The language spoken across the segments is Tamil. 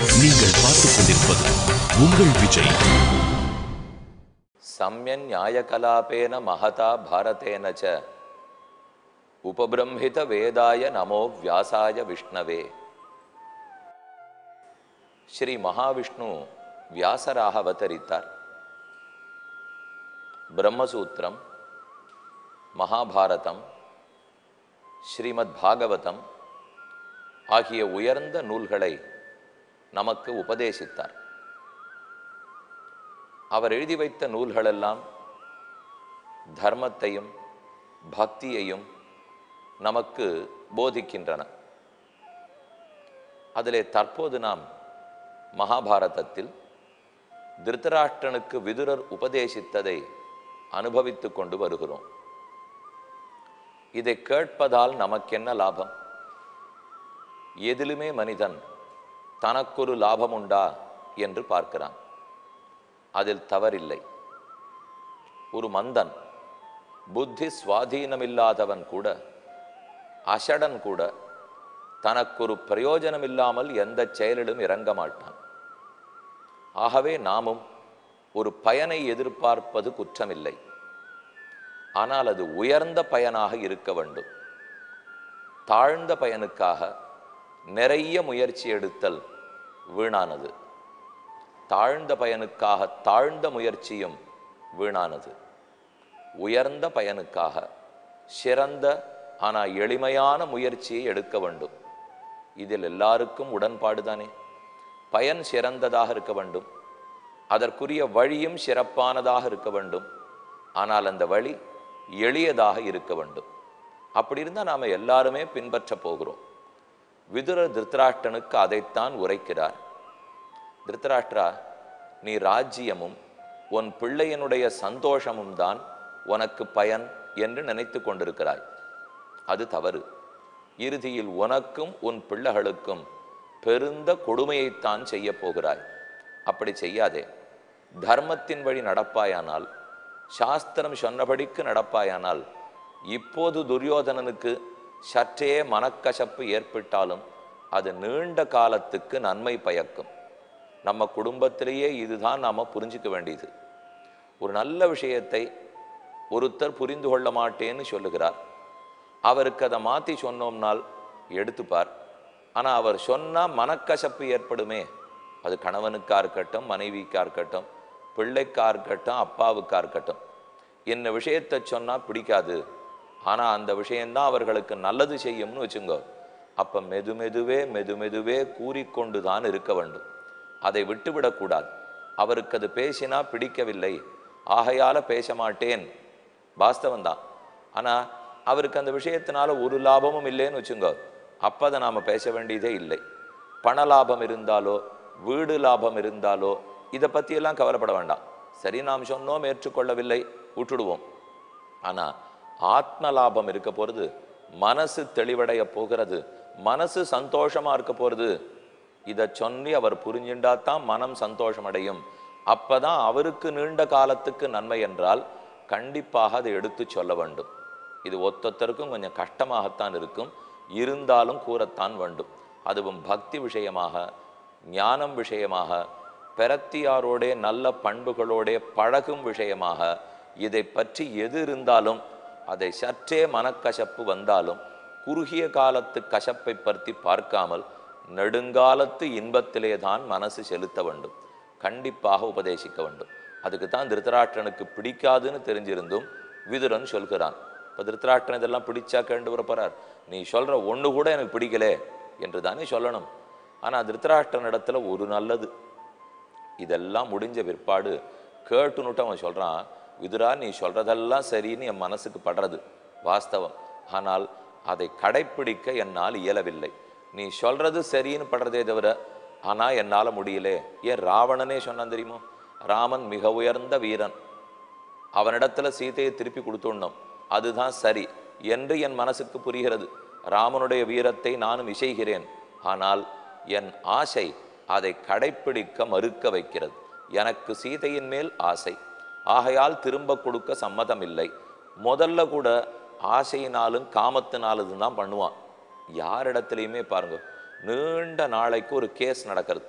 நீங்கள் பார்த்துக் கொண்டிருப்பது உங்கள் விஜய் सम्यन्यायकलापेन महता भारतेन च उपबृंहितवेदाय नमो व्यासाय विष्णवे ஸ்ரீ மகாவிஷ்ணு வியாசராக அவதரித்தார் பிரம்மசூத்திரம் மகாபாரதம் ஸ்ரீமத் பாகவதம் ஆகிய உயர்ந்த நூல்களை நமக்கு உபதேசித்தார் அவர் எழுதி வைத்த நூல்களெல்லாம் தர்மத்தையும் பக்தியையும் நமக்கு போதிக்கின்றன அதிலே தற்போது நாம் மகாபாரதத்தில் திருத்தராஷ்டிரனுக்கு விதுரர் உபதேசித்ததை அனுபவித்துக் கொண்டு வருகிறோம் இதை கேட்பதால் நமக்கென்ன லாபம் எதிலுமே மனிதன் தனக்கொரு லாபம் உண்டா என்று பார்க்கிறான் அதில் தவறில்லை ஒரு மந்தன் புத்தி சுவாதீனமில்லாதவன் கூட அஷடன் கூட தனக்கொரு பிரயோஜனம் இல்லாமல் எந்த செயலிலும் இறங்க மாட்டான் ஆகவே நாமும் ஒரு பயனை எதிர்பார்ப்பது குற்றமில்லை ஆனால் அது உயர்ந்த பயனாக இருக்க வேண்டும் தாழ்ந்த பயனுக்காக நிறைய முயற்சி எடுத்தல் வீணானது தாழ்ந்த பயனுக்காக தாழ்ந்த முயற்சியும் வீணானது உயர்ந்த பயனுக்காக சிறந்த ஆனால் எளிமையான முயற்சியை எடுக்க வேண்டும் இதில் எல்லாருக்கும் உடன்பாடு தானே பயன் சிறந்ததாக இருக்க வேண்டும் அதற்குரிய வழியும் சிறப்பானதாக இருக்க வேண்டும் ஆனால் அந்த வழி எளியதாக இருக்க வேண்டும் அப்படி இருந்தால் நாம் எல்லாருமே பின்பற்ற போகிறோம் விதுரர் திருத்தராஷ்டனுக்கு அதைத்தான் உரைக்கிறார் திருத்தராஷ்டிரா நீ ராஜ்யமும் உன் பிள்ளையனுடைய சந்தோஷமும் தான் உனக்கு பயன் என்று நினைத்து கொண்டிருக்கிறாய் அது தவறு இறுதியில் உனக்கும் உன் பிள்ளைகளுக்கும் பெருந்த கொடுமையைத்தான் செய்ய போகிறாய் அப்படி செய்யாதே தர்மத்தின் வழி நடப்பாயானால் சாஸ்திரம் சொன்னபடிக்கு நடப்பாயானால் இப்போது துரியோதனனுக்கு சற்றே மனக்கசப்பு ஏற்பட்டாலும் அது நீண்ட காலத்துக்கு நன்மை பயக்கும் நம்ம குடும்பத்திலேயே இதுதான் நாம் புரிஞ்சுக்க வேண்டியது ஒரு நல்ல விஷயத்தை ஒருத்தர் புரிந்து கொள்ள மாட்டேன்னு சொல்லுகிறார் அவருக்கு அதை மாற்றி சொன்னோம்னால் எடுத்துப்பார் ஆனால் அவர் சொன்னால் மனக்கசப்பு ஏற்படுமே அது கணவனுக்கா இருக்கட்டும் மனைவிக்கா இருக்கட்டும் பிள்ளைக்கா இருக்கட்டும் அப்பாவுக்கா இருக்கட்டும் என்ன விஷயத்தை சொன்னால் பிடிக்காது ஆனால் அந்த விஷயம்தான் அவர்களுக்கு நல்லது செய்யும்னு வச்சுங்கோ அப்போ மெது மெதுவே மெது மெதுவே கூறிக்கொண்டு தான் இருக்க வேண்டும் அதை விட்டுவிடக்கூடாது அவருக்கு அது பேசினா பிடிக்கவில்லை ஆகையால பேச மாட்டேன் வாஸ்தவம் தான் ஆனால் அவருக்கு அந்த விஷயத்தினால ஒரு லாபமும் இல்லைன்னு வச்சுங்கோ அப்போ அதை நாம் பேச வேண்டியதே இல்லை பண லாபம் இருந்தாலோ வீடு லாபம் இருந்தாலோ இதை பற்றியெல்லாம் கவலைப்பட வேண்டாம் சரி நாம் சொன்னோம் ஏற்றுக்கொள்ளவில்லை விட்டுடுவோம் ஆனால் ஆத்ம லாபம் இருக்க போகிறது மனசு தெளிவடைய போகிறது மனசு சந்தோஷமா இருக்க போகிறது இதை சொல்லி அவர் புரிஞ்சுண்டா தான் மனம் சந்தோஷம் அடையும் அப்பதான் அவருக்கு நீண்ட காலத்துக்கு நன்மை என்றால் கண்டிப்பாக அதை எடுத்து சொல்ல வேண்டும் இது ஒத்தொத்தருக்கும் கொஞ்சம் கஷ்டமாகத்தான் இருக்கும் இருந்தாலும் கூறத்தான் வேண்டும் அதுவும் பக்தி விஷயமாக ஞானம் விஷயமாக பெரத்தியாரோடே நல்ல பண்புகளோடே பழகும் விஷயமாக இதை பற்றி எது இருந்தாலும் அதை சற்றே மனக்கசப்பு வந்தாலும் குறுகிய காலத்து கசப்பை பற்றி பார்க்காமல் நெடுங்காலத்து இன்பத்திலே தான் மனசு செலுத்த வேண்டும் கண்டிப்பாக உபதேசிக்க வேண்டும் அதுக்கு தான் திருத்தராஷ்டிரனுக்கு பிடிக்காதுன்னு தெரிஞ்சிருந்தும் விதுரன் சொல்கிறான் இப்போ திருத்தராஷ்டிரன் இதெல்லாம் பிடிச்சா கேண்டு வரப்போறார் நீ சொல்ற ஒன்று கூட எனக்கு பிடிக்கலே என்று தானே சொல்லணும் ஆனால் திருத்தராஷ்டிரன் இடத்துல ஒரு நல்லது இதெல்லாம் முடிஞ்ச பிற்பாடு கேட்டுனுட்டு அவன் சொல்றான் விதுரா நீ சொல்றதெல்லாம் சரின்னு என் மனசுக்கு படுறது வாஸ்தவம் ஆனால் அதை கடைப்பிடிக்க என்னால் இயலவில்லை நீ சொல்றது சரின்னு படுறதே தவிர ஆனா என்னால முடியலே ஏன் ராவணனே சொன்னான் தெரியுமோ ராமன் மிக உயர்ந்த வீரன் அவனிடத்துல சீதையை திருப்பி கொடுத்துடணும் அதுதான் சரி என்று என் மனசுக்கு புரிகிறது ராமனுடைய வீரத்தை நானும் இசைகிறேன் ஆனால் என் ஆசை அதை கடைப்பிடிக்க மறுக்க வைக்கிறது எனக்கு சீதையின் மேல் ஆசை ஆகையால் திரும்ப கொடுக்க சம்மதம் இல்லை முதல்ல கூட ஆசையினாலும் காமத்தினாலும் தான் பண்ணுவான் யாரிடத்துலையுமே பாருங்க நீண்ட நாளைக்கு ஒரு கேஸ் நடக்கிறது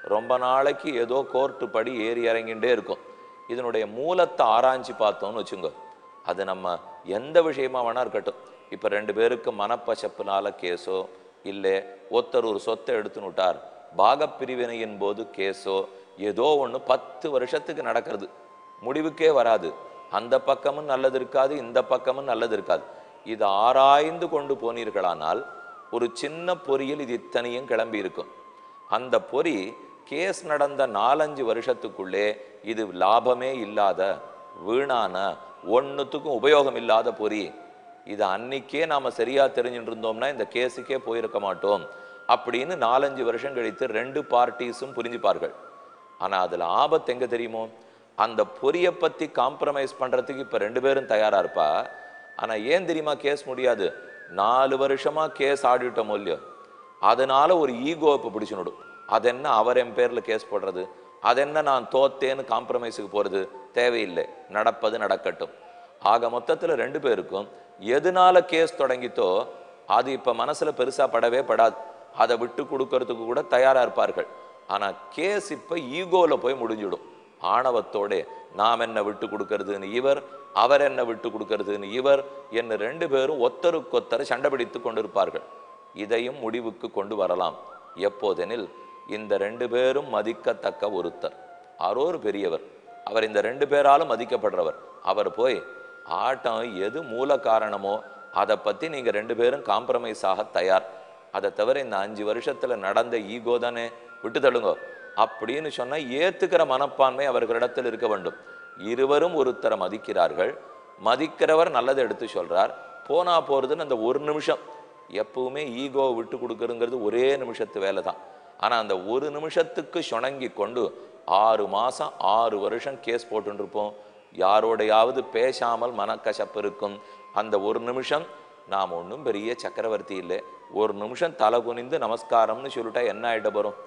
ரொம்ப நாளைக்கு ஏதோ கோர்ட்டு படி ஏறி இறங்கிண்டே இருக்கும் இதனுடைய மூலத்தை ஆராய்ச்சி பார்த்தோம்னு வச்சுங்க அது நம்ம எந்த விஷயமா வேணா இருக்கட்டும் இப்போ ரெண்டு பேருக்கு மனப்பசப்புனால கேஸோ இல்லை ஒருத்தர் ஒரு சொத்தை எடுத்துன்னு விட்டார் பாகப்பிரிவினையின் போது கேஸோ ஏதோ ஒன்று பத்து வருஷத்துக்கு நடக்கிறது முடிவுக்கே வராது அந்த பக்கமும் நல்லது இருக்காது இந்த பக்கமும் நல்லது இருக்காது இது ஆராய்ந்து கொண்டு போனீர்களானால் ஒரு சின்ன பொறியில் இது இத்தனையும் கிளம்பி இருக்கும் அந்த பொறி கேஸ் நடந்த நாலஞ்சு வருஷத்துக்குள்ளே இது லாபமே இல்லாத வீணான ஒன்றுத்துக்கும் உபயோகம் இல்லாத பொறி இது அன்னைக்கே நாம சரியா தெரிஞ்சுட்டு இருந்தோம்னா இந்த கேஸுக்கே போயிருக்க மாட்டோம் அப்படின்னு நாலஞ்சு வருஷம் கழித்து ரெண்டு பார்ட்டிஸும் புரிஞ்சுப்பார்கள் ஆனா அதுல ஆபத்து எங்க தெரியுமோ அந்த பொறியை பத்தி காம்ப்ரமைஸ் பண்றதுக்கு இப்ப ரெண்டு பேரும் தயாரா இருப்பா ஆனா ஏன் தெரியுமா கேஸ் முடியாது நாலு வருஷமா கேஸ் ஆடிட்டோம் இல்லையோ அதனால ஒரு ஈகோ இப்ப பிடிச்சுனுடும் அது என்ன அவர் என் பேர்ல கேஸ் போடுறது அது என்ன நான் தோத்தேன்னு காம்ப்ரமைஸுக்கு போறது தேவையில்லை நடப்பது நடக்கட்டும் ஆக மொத்தத்துல ரெண்டு பேருக்கும் எதனால கேஸ் தொடங்கித்தோ அது இப்ப மனசுல பெருசா படவே படாது அதை விட்டு கொடுக்கறதுக்கு கூட தயாரா இருப்பார்கள் ஆனா கேஸ் இப்ப ஈகோல போய் முடிஞ்சிடும் ஆணவத்தோட நாம் என்ன விட்டு கொடுக்கறதுன்னு இவர் அவர் என்ன விட்டு கொடுக்கறதுன்னு இவர் என்று ரெண்டு பேரும் ஒத்தருக்கொத்தர் சண்டை பிடித்து கொண்டிருப்பார்கள் இதையும் முடிவுக்கு கொண்டு வரலாம் எப்போதெனில் இந்த ரெண்டு பேரும் மதிக்கத்தக்க ஒருத்தர் யாரோ ஒரு பெரியவர் அவர் இந்த ரெண்டு பேராலும் மதிக்கப்படுறவர் அவர் போய் ஆட்டம் எது மூல காரணமோ அதை பத்தி நீங்க ரெண்டு பேரும் காம்ப்ரமைஸ் ஆக தயார் அதை தவிர இந்த அஞ்சு வருஷத்துல நடந்த ஈகோ தானே விட்டு தள்ளுங்க அப்படின்னு சொன்னா ஏத்துக்கிற மனப்பான்மை அவர்களிடத்தில் இருக்க வேண்டும் இருவரும் ஒருத்தரை மதிக்கிறார்கள் மதிக்கிறவர் நல்லதை எடுத்து சொல்றார் போனா போறதுன்னு அந்த ஒரு நிமிஷம் எப்பவுமே ஈகோ விட்டு கொடுக்கறதுங்கிறது ஒரே நிமிஷத்து வேலை தான் ஆனா அந்த ஒரு நிமிஷத்துக்கு சுணங்கி கொண்டு ஆறு மாசம் ஆறு வருஷம் கேஸ் போட்டுட்டு இருப்போம் யாரோடையாவது பேசாமல் மனக்கசப்பு இருக்கும் அந்த ஒரு நிமிஷம் நாம் ஒன்றும் பெரிய சக்கரவர்த்தி இல்லை ஒரு நிமிஷம் தலை குனிந்து நமஸ்காரம்னு சொல்லிட்டா என்ன ஆயிட்ட போறோம்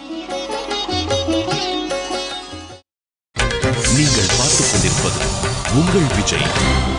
நீங்கள் பார்த்துக் கொண்டிருப்பது உங்கள் விஜய்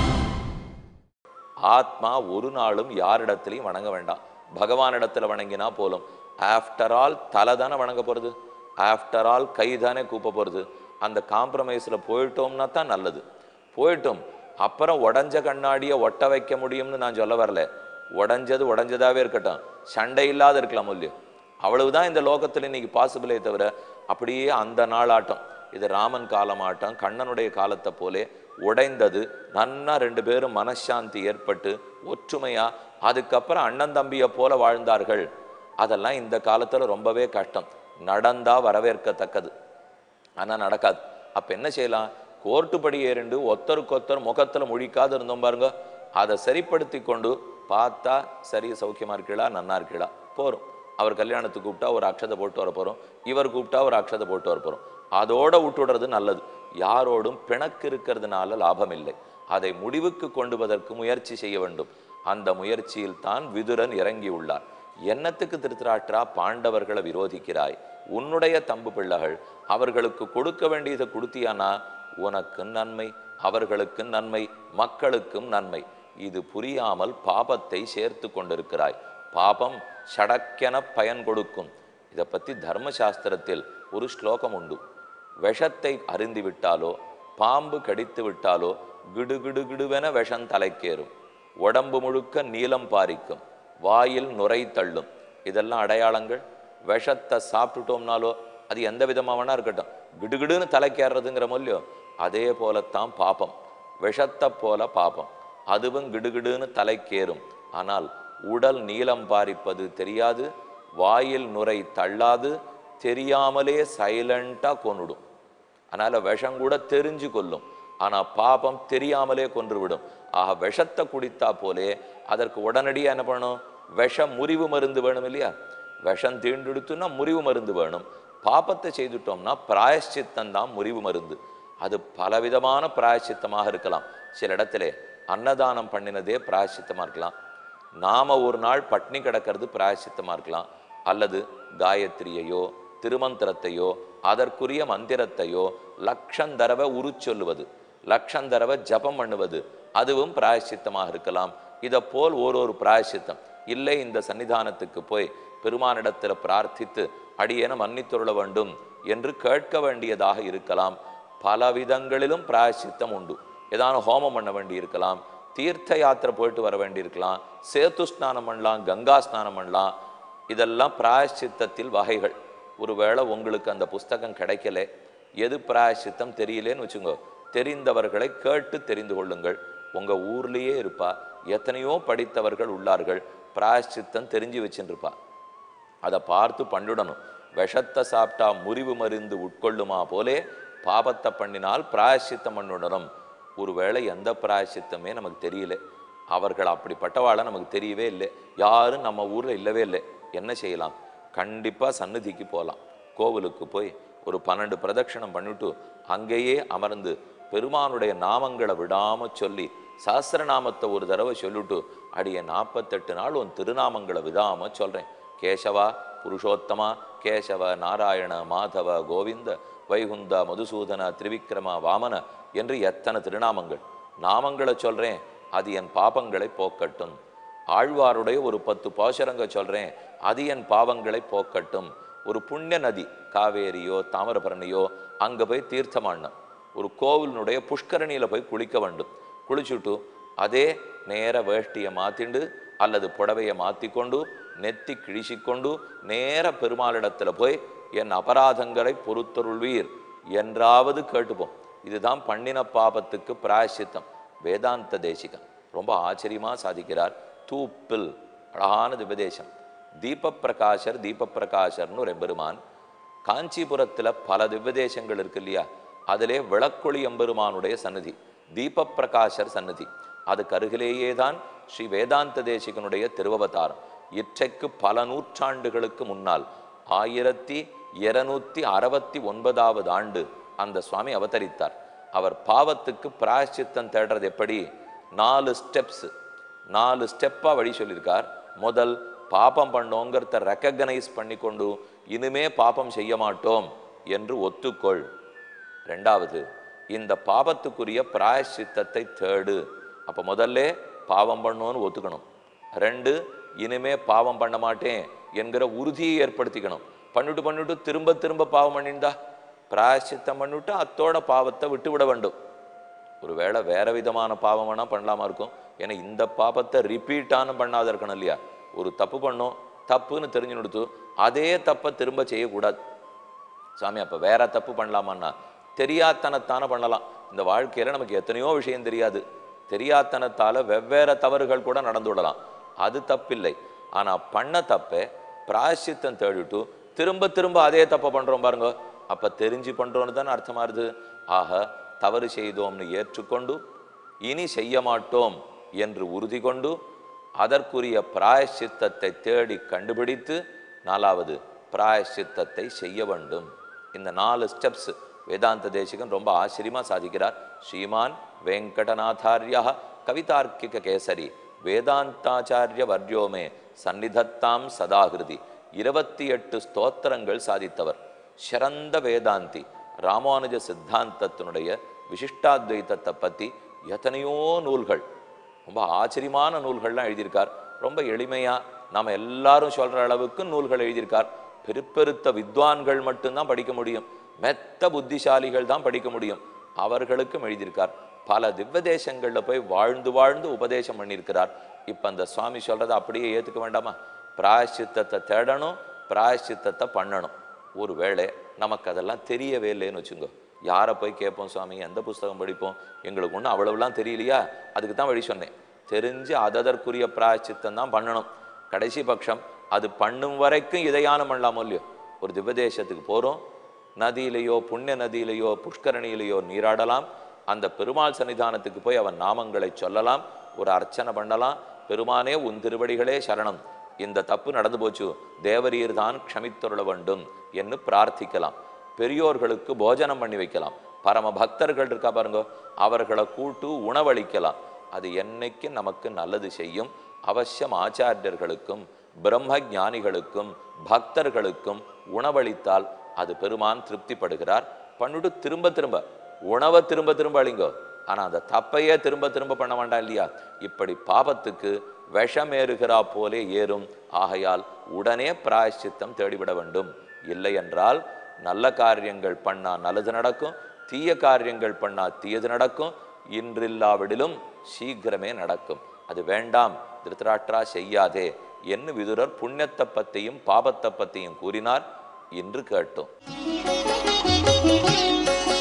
ஆத்மா ஒரு நாளும் யாரிடத்திலையும் வணங்க வேண்டாம் பகவானிடத்துல வணங்கினா போலும் ஆஃப்டர் ஆல் தலை தானே வணங்க போறது ஆஃப்டர் ஆல் கை தானே கூப்ப போறது அந்த காம்ப்ரமைஸில் போயிட்டோம்னா தான் நல்லது போயிட்டோம் அப்புறம் உடஞ்ச கண்ணாடியை ஒட்ட வைக்க முடியும்னு நான் சொல்ல வரல உடஞ்சது உடஞ்சதாவே இருக்கட்டும் சண்டை இல்லாத இருக்கலாம் இல்லையோ அவ்வளவுதான் இந்த லோகத்துல இன்னைக்கு பாசிபிளே தவிர அப்படியே அந்த நாள் ஆட்டம் இது ராமன் காலம் ஆட்டம் கண்ணனுடைய காலத்தை போலே உடைந்தது நன்னா ரெண்டு பேரும் மனசாந்தி ஏற்பட்டு ஒற்றுமையா அதுக்கப்புறம் அண்ணன் தம்பியை போல வாழ்ந்தார்கள் அதெல்லாம் இந்த காலத்துல ரொம்பவே கஷ்டம் நடந்தா வரவேற்கத்தக்கது ஆனா நடக்காது அப்ப என்ன செய்யலாம் கோர்ட்டு படி ஏறிண்டு ஒத்தருக்கொத்தர் முகத்துல முழிக்காது இருந்தோம் பாருங்க அதை சரிப்படுத்தி கொண்டு பார்த்தா சரி சௌக்கியமா இருக்கீளா நன்னா இருக்கீளா போறோம் அவர் கல்யாணத்துக்கு கூப்பிட்டா ஒரு அக்ஷதை போட்டு வர போறோம் இவர் கூப்பிட்டா ஒரு அக்ஷதை போட்டு வர போறோம் அதோட விட்டுடுறது நல்லது யாரோடும் பிணக்கு இருக்கிறதுனால லாபம் இல்லை அதை முடிவுக்கு கொண்டுவதற்கு முயற்சி செய்ய வேண்டும் அந்த முயற்சியில் தான் விதுரன் இறங்கி உள்ளார் என்னத்துக்கு திருத்தராற்றா பாண்டவர்களை விரோதிக்கிறாய் உன்னுடைய தம்பு பிள்ளைகள் அவர்களுக்கு கொடுக்க வேண்டியதை கொடுத்தியானா உனக்கு நன்மை அவர்களுக்கு நன்மை மக்களுக்கும் நன்மை இது புரியாமல் பாபத்தை சேர்த்து கொண்டிருக்கிறாய் பாபம் சடக்கென பயன் கொடுக்கும் இதை பத்தி தர்மசாஸ்திரத்தில் ஒரு ஸ்லோகம் உண்டு விஷத்தை அருந்தி விட்டாலோ பாம்பு கடித்து விட்டாலோ கிடு கிடு கிடுவென விஷம் தலைக்கேறும் உடம்பு முழுக்க நீலம் பாரிக்கும் வாயில் நுரை தள்ளும் இதெல்லாம் அடையாளங்கள் விஷத்தை சாப்பிட்டுட்டோம்னாலோ அது எந்த விதமா வேணா இருக்கட்டும் கிடுகிடுன்னு தலைக்கேறதுங்கிற மொழியோ அதே போலத்தான் பாபம் விஷத்தை போல பாபம் அதுவும் கிடுகிடுன்னு தலைக்கேறும் ஆனால் உடல் நீலம் பாரிப்பது தெரியாது வாயில் நுரை தள்ளாது தெரியாமலே சைலண்டா கொன்னுடும் அதனால விஷம் கூட தெரிஞ்சு கொல்லும் ஆனா பாபம் தெரியாமலே கொன்றுவிடும் ஆக விஷத்தை குடித்தா போலே அதற்கு உடனடியா என்ன பண்ணணும் விஷ முறிவு மருந்து வேணும் இல்லையா விஷம் தீண்டெடுத்துன்னா முறிவு மருந்து வேணும் பாபத்தை செய்துட்டோம்னா பிராயஷ்சித்தம் தான் முறிவு மருந்து அது பலவிதமான பிராயஷ்சித்தமாக இருக்கலாம் சில இடத்துல அன்னதானம் பண்ணினதே பிராயஷ்சித்தமா இருக்கலாம் நாம ஒரு நாள் பட்னி கிடக்கிறது பிராயஷ்சித்தமா இருக்கலாம் அல்லது காயத்ரியையோ திருமந்திரத்தையோ அதற்குரிய மந்திரத்தையோ லட்சம் தடவை உருச்சொல்லுவது லட்சம் தடவை ஜபம் பண்ணுவது அதுவும் பிராயஷ்சித்தமாக இருக்கலாம் இதை போல் ஒரு ஒரு பிராயஷ்சித்தம் இல்லை இந்த சன்னிதானத்துக்கு போய் பெருமானிடத்துல பிரார்த்தித்து அடியேன மன்னித்துள்ள வேண்டும் என்று கேட்க வேண்டியதாக இருக்கலாம் பல விதங்களிலும் பிராயசித்தம் உண்டு ஏதாவது ஹோமம் பண்ண வேண்டி இருக்கலாம் தீர்த்த யாத்திரை போயிட்டு வர வேண்டியிருக்கலாம் சேத்து ஸ்நானம் பண்ணலாம் கங்கா ஸ்நானம் பண்ணலாம் இதெல்லாம் பிராயசித்தத்தில் வகைகள் ஒருவேளை உங்களுக்கு அந்த புஸ்தகம் கிடைக்கல எது பிராயசித்தம் தெரியலேன்னு வச்சுங்கோ தெரிந்தவர்களை கேட்டு தெரிந்து கொள்ளுங்கள் உங்க ஊர்லயே இருப்பா எத்தனையோ படித்தவர்கள் உள்ளார்கள் பிராயசித்தம் தெரிஞ்சு வச்சுருப்பா அதை பார்த்து பண்ணிடணும் விஷத்தை சாப்பிட்டா முறிவு மருந்து உட்கொள்ளுமா போலே பாபத்தை பண்ணினால் பிராயசித்தம் பண்ணிடணும் ஒருவேளை எந்த பிராயசித்தமே நமக்கு தெரியல அவர்கள் அப்படிப்பட்டவாளை நமக்கு தெரியவே இல்லை யாரும் நம்ம ஊர்ல இல்லவே இல்லை என்ன செய்யலாம் கண்டிப்பா சந்நிதிக்கு போகலாம் கோவிலுக்கு போய் ஒரு பன்னெண்டு பிரதட்சணம் பண்ணிட்டு அங்கேயே அமர்ந்து பெருமானுடைய நாமங்களை விடாம சொல்லி சஹஸ்ரநாமத்தை ஒரு தடவை சொல்லிட்டு அடிய நாற்பத்தெட்டு நாள் உன் திருநாமங்களை விடாம சொல்றேன் கேசவா புருஷோத்தமா கேசவ நாராயண மாதவ கோவிந்த வைகுந்த மதுசூதன திரிவிக்ரம வாமன என்று எத்தனை திருநாமங்கள் நாமங்களை சொல்றேன் அது என் பாபங்களை போக்கட்டும் ஆழ்வாருடைய ஒரு பத்து பாசுரங்க சொல்றேன் அது என் பாவங்களை போக்கட்டும் ஒரு புண்ணிய நதி காவேரியோ தாமிரபரணியோ அங்க போய் தீர்த்தமாடணும் ஒரு கோவிலினுடைய புஷ்கரணியில போய் குளிக்க வேண்டும் குளிச்சுட்டு அதே நேர வேஷ்டியை மாத்திண்டு அல்லது புடவையை மாத்திக்கொண்டு நெத்தி கிழிச்சிக்கொண்டு நேர பெருமாளிடத்துல போய் என் அபராதங்களை பொறுத்தருள்வீர் என்றாவது கேட்டுப்போம் இதுதான் பண்ணின பாபத்துக்கு பிராயசித்தம் வேதாந்த தேசிகம் ரொம்ப ஆச்சரியமா சாதிக்கிறார் தூப்பில் அழகான திபதேசம் தீபப்பிரகாசர் தீபப்பிரகாசர்னு ஒரு எம்பெருமான் காஞ்சிபுரத்துல பல திவ்யதேசங்கள் இருக்கு இல்லையா அதிலே விளக்கொளி எம்பெருமானுடைய சன்னதி தீபப்பிரகாசர் சன்னதி அதுக்கு அருகிலேயே தான் ஸ்ரீ வேதாந்த தேசிகனுடைய திருவவதாரம் இற்றைக்கு பல நூற்றாண்டுகளுக்கு முன்னால் ஆயிரத்தி இருநூத்தி அறுபத்தி ஒன்பதாவது ஆண்டு அந்த சுவாமி அவதரித்தார் அவர் பாவத்துக்கு பிராயச்சித்தம் தேடுறது எப்படி நாலு ஸ்டெப்ஸ் நாலு ஸ்டெப்பா வழி சொல்லியிருக்கார் முதல் பாபம் பண்ணோங்கிறத ரெக்கக்னைஸ் பண்ணிக்கொண்டு இனிமே பாபம் செய்ய மாட்டோம் என்று ஒத்துக்கொள் ரெண்டாவது இந்த பாபத்துக்குரிய பிராயச்சித்தத்தை தேடு அப்ப முதல்ல பாவம் பண்ணோன்னு ஒத்துக்கணும் ரெண்டு இனிமே பாவம் பண்ண மாட்டேன் என்கிற உறுதியை ஏற்படுத்திக்கணும் பண்ணிட்டு பண்ணிட்டு திரும்ப திரும்ப பாவம் பண்ணிண்டா பிராயச்சித்தம் பண்ணிவிட்டு அத்தோட பாவத்தை விட்டு விட வேண்டும் ஒருவேளை வேற விதமான பாவம் வேணா பண்ணலாமா இருக்கும் ஏன்னா இந்த பாபத்தை ரிப்பீட்டானு பண்ணாத இருக்கணும் இல்லையா ஒரு தப்பு பண்ணோம் தப்புன்னு தெரிஞ்சு கொடுத்து அதே தப்பை திரும்ப செய்யக்கூடாது சாமி அப்ப வேற தப்பு பண்ணலாமான்னா தெரியாத்தனத்தான பண்ணலாம் இந்த வாழ்க்கையில நமக்கு எத்தனையோ விஷயம் தெரியாது தெரியாத்தனத்தால வெவ்வேறு தவறுகள் கூட நடந்து விடலாம் அது தப்பில்லை ஆனா பண்ண தப்பை பிராயசித்தம் தேடிட்டு திரும்ப திரும்ப அதே தப்பை பண்றோம் பாருங்க அப்ப தெரிஞ்சு பண்றோம்னு தானே அர்த்தமா இருது ஆக தவறு செய்தோம்னு ஏற்றுக்கொண்டு இனி செய்ய மாட்டோம் என்று உறுதி கொண்டு அதற்குரிய பிராயசித்தத்தை தேடி கண்டுபிடித்து நாலாவது பிராயசித்தத்தை செய்ய வேண்டும் இந்த நாலு ஸ்டெப்ஸ் வேதாந்த தேசிகன் ரொம்ப ஆச்சரியமா சாதிக்கிறார் ஸ்ரீமான் வெங்கடநாதாரியா கவிதார்க்கிக கேசரி வேதாந்தாச்சாரிய வர்யோமே சந்நிதத்தாம் சதாகிருதி இருபத்தி எட்டு ஸ்தோத்திரங்கள் சாதித்தவர் சிறந்த வேதாந்தி ராமானுஜ சித்தாந்தத்தினுடைய விசிஷ்டாத்வைத்தத்தை பத்தி எத்தனையோ நூல்கள் ரொம்ப ஆச்சரியமான நூல்கள்லாம் எழுதியிருக்கார் ரொம்ப எளிமையா நாம எல்லாரும் சொல்ற அளவுக்கு நூல்கள் எழுதியிருக்கார் பெருப்பெருத்த வித்வான்கள் மட்டும்தான் படிக்க முடியும் மெத்த புத்திசாலிகள் தான் படிக்க முடியும் அவர்களுக்கும் எழுதியிருக்கார் பல திவ்ய தேசங்கள்ல போய் வாழ்ந்து வாழ்ந்து உபதேசம் பண்ணியிருக்கிறார் இப்ப அந்த சுவாமி சொல்றதை அப்படியே ஏத்துக்க வேண்டாமா பிராயச்சித்தத்தை தேடணும் பிராயச்சித்தத்தை பண்ணணும் ஒருவேளை நமக்கு அதெல்லாம் தெரியவே இல்லைன்னு வச்சுங்கோ யாரை போய் கேட்போம் சுவாமி எந்த புஸ்தகம் படிப்போம் எங்களுக்கு ஒன்றும் அவ்வளவுலாம் தெரியலையா அதுக்கு தான் வழி சொன்னேன் தெரிஞ்சு அததற்குரிய பிராயச்சித்தம் தான் பண்ணணும் கடைசி பட்சம் அது பண்ணும் வரைக்கும் இதையானம் பண்ணலாமோ இல்லையோ ஒரு திவ்யதேசத்துக்கு போகிறோம் நதியிலேயோ புண்ணிய நதியிலேயோ புஷ்கரணியிலேயோ நீராடலாம் அந்த பெருமாள் சன்னிதானத்துக்கு போய் அவன் நாமங்களை சொல்லலாம் ஒரு அர்ச்சனை பண்ணலாம் பெருமானே உன் திருவடிகளே சரணம் இந்த தப்பு நடந்து போச்சு தேவரீர் தான் க்ஷமித்தருள வேண்டும் என்று பிரார்த்திக்கலாம் பெரியோர்களுக்கு போஜனம் பண்ணி வைக்கலாம் பரம பக்தர்கள் இருக்கா பாருங்க அவர்களை கூட்டு உணவளிக்கலாம் அது என்னைக்கு நமக்கு நல்லது செய்யும் அவசியம் ஆச்சாரியர்களுக்கும் பிரம்ம ஞானிகளுக்கும் பக்தர்களுக்கும் உணவளித்தால் அது பெருமான் திருப்திப்படுகிறார் பண்ணிட்டு திரும்ப திரும்ப உணவை திரும்ப திரும்ப அழிங்கோ ஆனா அந்த தப்பையே திரும்ப திரும்ப பண்ண வேண்டாம் இல்லையா இப்படி பாபத்துக்கு விஷமேறுகிறா போலே ஏறும் ஆகையால் உடனே பிராயஷ்சித்தம் தேடிவிட வேண்டும் இல்லை என்றால் நல்ல காரியங்கள் பண்ணா நல்லது நடக்கும் தீய காரியங்கள் பண்ணா தீயது நடக்கும் இன்றில்லாவிடிலும் சீக்கிரமே நடக்கும் அது வேண்டாம் திருத்தராஷ்டிரா செய்யாதே என்று விதுரர் புண்ணியத்தை பத்தியும் பாபத்தை பத்தியும் கூறினார் என்று கேட்டோம்